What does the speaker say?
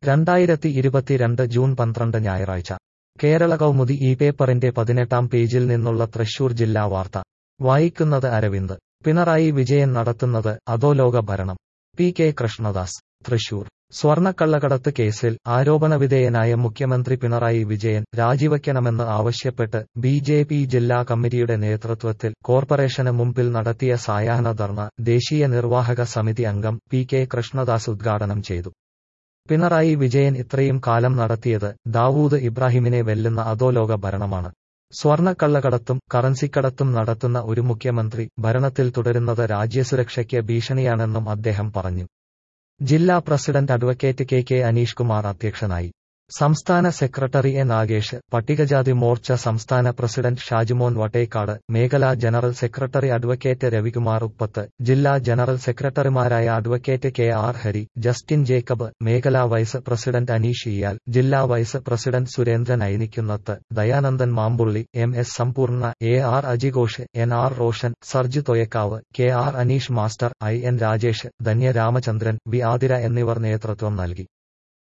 രണ്ടായിരത്തി ഇരുപത്തിരണ്ട് ജൂൺ പന്ത്രണ്ട് ഞായറാഴ്ച കേരള കൗമുദി ഈ പേപ്പറിന്റെ പതിനെട്ടാം പേജിൽ നിന്നുള്ള തൃശൂർ ജില്ലാ വാർത്ത വായിക്കുന്നത് അരവിന്ദ് പിണറായി വിജയൻ നടത്തുന്നത് അധോലോക ഭരണം പി കെ കൃഷ്ണദാസ് തൃശൂർ സ്വർണക്കള്ളക്കടത്ത് കേസിൽ ആരോപണവിധേയനായ മുഖ്യമന്ത്രി പിണറായി വിജയൻ രാജിവയ്ക്കണമെന്ന് ആവശ്യപ്പെട്ട് ബി ജെ പി ജില്ലാ കമ്മിറ്റിയുടെ നേതൃത്വത്തിൽ കോർപ്പറേഷന് മുമ്പിൽ നടത്തിയ സായാഹ്ന ധർണ ദേശീയ നിർവാഹക സമിതി അംഗം പി കെ കൃഷ്ണദാസ് ഉദ്ഘാടനം ചെയ്തു പിണറായി വിജയൻ ഇത്രയും കാലം നടത്തിയത് ദാവൂദ് ഇബ്രാഹിമിനെ വെല്ലുന്ന അധോലോക ഭരണമാണ് സ്വർണക്കള്ളക്കടത്തും കറൻസിക്കടത്തും നടത്തുന്ന ഒരു മുഖ്യമന്ത്രി ഭരണത്തിൽ തുടരുന്നത് രാജ്യസുരക്ഷയ്ക്ക് ഭീഷണിയാണെന്നും അദ്ദേഹം പറഞ്ഞു ജില്ലാ president advocate K K Aneesh Kumar അധ്യക്ഷനായി സംസ്ഥാന സെക്രട്ടറി എ നാഗേഷ് പട്ടികജാതി മോർച്ച സംസ്ഥാന പ്രസിഡന്റ് ഷാജിമോൻ വട്ടേക്കാട് മേഖലാ general secretary advocate Ravikumar Uppath ജില്ലാ ജനറൽ സെക്രട്ടറിമാരായ advocate K R Hari Justin Jacob മേഖലാ വൈസ് പ്രസിഡന്റ് അനീഷ് ഇയാൽ ജില്ലാ vice president Surendran Ainikkunnath Dayanandan Mampully M S Sampoorna A R അജിഘോഷ് N R Roshan Sarju Thoyakkavu K R Aneesh master I N Rajesh Dhanya Ramachandran V Athira എന്നിവർ നേതൃത്വം നൽകി